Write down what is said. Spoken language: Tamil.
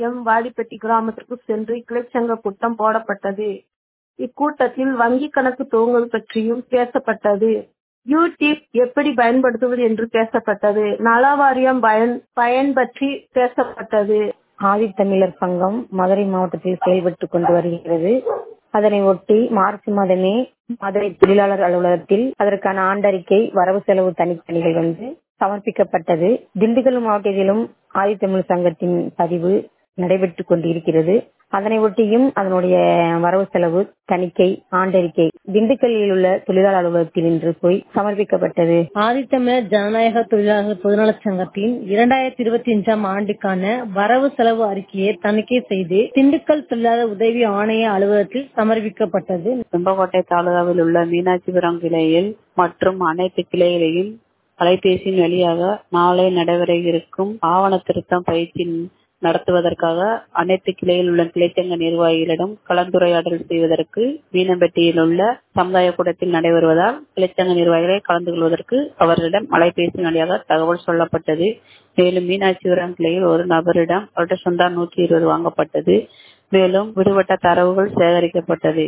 எம் வாடிப்பட்டி கிராமத்திற்கு சென்று கிளைச்சங்க கூட்டம் போடப்பட்டது இக்கூட்டத்தில் வங்கி கணக்கு துவங்குவது பற்றியும் பேசப்பட்டது யூடியூப் எப்படி பயன்படுத்துவது என்று பேசப்பட்டது நல வாரியம் பயன் பயன் பற்றி பேசப்பட்டது ஆதித்தமிழர் சங்கம் மதுரை மாவட்டத்தில் செயல்பட்டு கொண்டு வருகிறது அதனை ஒட்டி மார்ச் மாதமே மதுரை தொழிலாளர் அலுவலகத்தில் அதற்கான ஆண்டறிக்கை வரவு செலவு தணிக்கைகள் வந்து சமர்ப்பிக்கப்பட்டது திண்டுக்கல் மாவட்டத்திலும் ஆதித்தமிழ் சங்கத்தின் பதிவு நடைபெற்றுக் கொண்டிருக்கிறது அதனை ஒட்டியும் அதனுடைய வரவு செலவு தணிக்கை ஆண்டறிக்கை திண்டுக்கல்லில் உள்ள தொழிலாளர் அலுவலகத்தில் இன்று போய் சமர்ப்பிக்கப்பட்டது ஆதித்தமிழர் ஜனநாயக தொழிலாளர் பொதுநலச் சங்கத்தின் இரண்டாயிரத்தி இருபத்தி அஞ்சாம் ஆண்டுக்கான வரவு செலவு அறிக்கையை தணிக்கை செய்து திண்டுக்கல் தொழிலாளர் உதவி ஆணைய அலுவலகத்தில் சமர்ப்பிக்கப்பட்டது வெம்பக்கோட்டை தாலுகாவில் உள்ள மீனாட்சிபுரம் கிளையில் மற்றும் அனைத்து கிளைகளையும் அலைபேசியின் வழியாக நாளை நடைபெற இருக்கும் ஆவண திருத்தம் பயிற்சி நடத்துவதற்காக அனைத்து கிளையில் உள்ள கிளைச்சங்க நிர்வாகிகளிடம் கலந்துரையாடல் செய்வதற்கு மீனம்பட்டியில் உள்ள சமுதாய கூடத்தில் நடைபெறுவதால் கிளைச்சங்க நிர்வாகிகளை கலந்து கொள்வதற்கு அவர்களிடம் அலைபேசி வழியாக தகவல் சொல்லப்பட்டது மேலும் மீனாட்சிபுரம் கிளையில் ஒரு நபரிடம் அவருடைய சொந்தா நூற்றி இருபது வாங்கப்பட்டது மேலும் விடுபட்ட தரவுகள் சேகரிக்கப்பட்டது